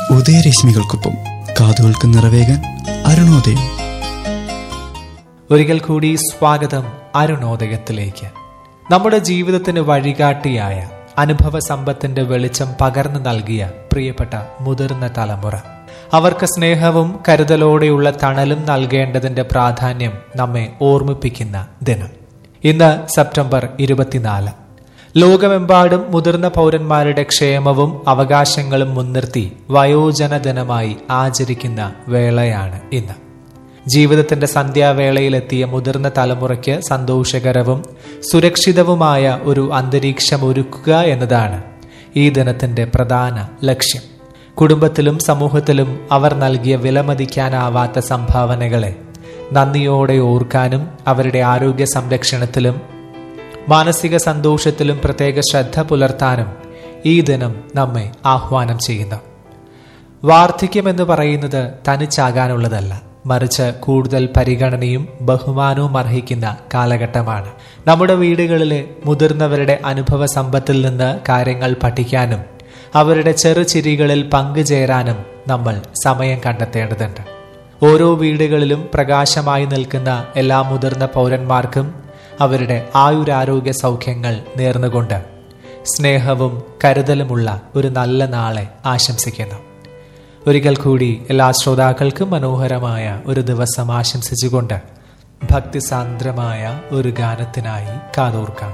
ഉദയരശ്മികൾക്കൊപ്പം കാതുകൾക്ക് നിറവേകാൻ അരുണോദയം ഒരിക്കൽ കൂടി സ്വാഗതം അരുണോദയത്തിലേക്ക് നമ്മുടെ ജീവിതത്തിന് വഴികാട്ടിയായ അനുഭവ സമ്പത്തിന്റെ വെളിച്ചം പകർന്നു നൽകിയ പ്രിയപ്പെട്ട മുതിർന്ന തലമുറ അവർക്ക് സ്നേഹവും കരുതലോടെയുള്ള തണലും നൽകേണ്ടതിന്റെ പ്രാധാന്യം നമ്മെ ഓർമ്മിപ്പിക്കുന്ന ദിനം ഇന്ന് സെപ്റ്റംബർ ഇരുപത്തിനാല് ലോകമെമ്പാടും മുതിർന്ന പൗരന്മാരുടെ ക്ഷേമവും അവകാശങ്ങളും മുൻനിർത്തി വയോജന ദിനമായി ആചരിക്കുന്ന വേളയാണ് ഇന്ന് ജീവിതത്തിന്റെ സന്ധ്യാവേളയിലെത്തിയ മുതിർന്ന തലമുറയ്ക്ക് സന്തോഷകരവും സുരക്ഷിതവുമായ ഒരു അന്തരീക്ഷം ഒരുക്കുക എന്നതാണ് ഈ ദിനത്തിന്റെ പ്രധാന ലക്ഷ്യം കുടുംബത്തിലും സമൂഹത്തിലും അവർ നൽകിയ വിലമതിക്കാനാവാത്ത സംഭാവനകളെ നന്ദിയോടെ ഓർക്കാനും അവരുടെ ആരോഗ്യ സംരക്ഷണത്തിലും മാനസിക സന്തോഷത്തിലും പ്രത്യേക ശ്രദ്ധ പുലർത്താനും ഈ ദിനം നമ്മെ ആഹ്വാനം ചെയ്യുന്നു വാർദ്ധക്യമെന്ന് പറയുന്നത് തനിച്ചാകാനുള്ളതല്ല മറിച്ച് കൂടുതൽ പരിഗണനയും ബഹുമാനവും അർഹിക്കുന്ന കാലഘട്ടമാണ് നമ്മുടെ വീടുകളിലെ മുതിർന്നവരുടെ അനുഭവ സമ്പത്തിൽ നിന്ന് കാര്യങ്ങൾ പഠിക്കാനും അവരുടെ ചെറുചിരികളിൽ പങ്കുചേരാനും നമ്മൾ സമയം കണ്ടെത്തേണ്ടതുണ്ട് ഓരോ വീടുകളിലും പ്രകാശമായി നിൽക്കുന്ന എല്ലാ മുതിർന്ന പൗരന്മാർക്കും അവരുടെ ആയുരാരോഗ്യ സൗഖ്യങ്ങൾ നേർന്നുകൊണ്ട് സ്നേഹവും കരുതലുമുള്ള ഒരു നല്ല നാളെ ആശംസിക്കുന്നു ഒരിക്കൽ കൂടി എല്ലാ ശ്രോതാക്കൾക്കും മനോഹരമായ ഒരു ദിവസം ആശംസിച്ചുകൊണ്ട് ഭക്തിസാന്ദ്രമായ ഒരു ഗാനത്തിനായി കാതോർക്കാം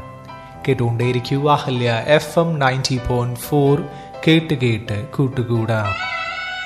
കേട്ടുകൊണ്ടേയിരിക്കൂ Ahalya F M ninety point four കേട്ട് കേട്ട് കൂട്ടുകൂടാം